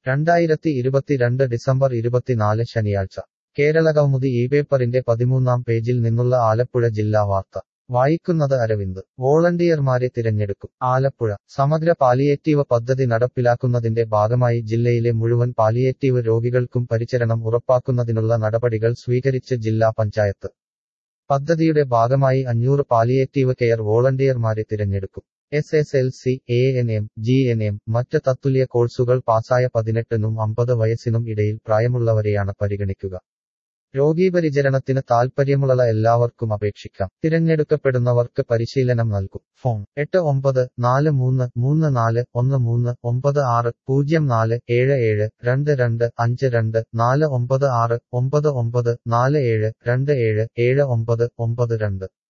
രണ്ടായിരത്തി ഇരുപത്തിരണ്ട് ഡിസംബർ ഇരുപത്തിനാല് ശനിയാഴ്ച കേരളകൗമുദി ഈ പേപ്പറിന്റെ പതിമൂന്നാം പേജിൽ നിന്നുള്ള ആലപ്പുഴ ജില്ലാ വാർത്ത വായിക്കുന്നത് അരവിന്ദ് വോളണ്ടിയർമാരെ തിരഞ്ഞെടുക്കും ആലപ്പുഴ സമഗ്ര പാലിയേറ്റീവ് പദ്ധതി നടപ്പിലാക്കുന്നതിന്റെ ഭാഗമായി ജില്ലയിലെ മുഴുവൻ പാലിയേറ്റീവ് രോഗികൾക്കും പരിചരണം ഉറപ്പാക്കുന്നതിനുള്ള നടപടികൾ സ്വീകരിച്ച് ജില്ലാ പഞ്ചായത്ത് പദ്ധതിയുടെ ഭാഗമായി അഞ്ഞൂറ് പാലിയേറ്റീവ് കെയർ വോളണ്ടിയർമാരെ തിരഞ്ഞെടുക്കും S S L C A N M G N M മറ്റ് തത്തുല്യ കോഴ്സുകൾ പാസായ പതിനെട്ടിനും അമ്പത് വയസ്സിനും ഇടയിൽ പ്രായമുള്ളവരെയാണ് പരിഗണിക്കുക രോഗീപരിചരണത്തിന് താൽപ്പര്യമുള്ള എല്ലാവർക്കും അപേക്ഷിക്കാം തിരഞ്ഞെടുക്കപ്പെടുന്നവർക്ക് പരിശീലനം നൽകും ഫോൺ എട്ട് ഒമ്പത് നാല് മൂന്ന് മൂന്ന് നാല് ഒന്ന് മൂന്ന് ഒമ്പത് ആറ് പൂജ്യം നാല് ഏഴ് ഏഴ് രണ്ട് രണ്ട് അഞ്ച് രണ്ട് നാല് ഒമ്പത് ആറ് ഒമ്പത് ഒമ്പത് നാല് ഏഴ് രണ്ട് ഏഴ് ഏഴ് ഒമ്പത് ഒമ്പത് രണ്ട്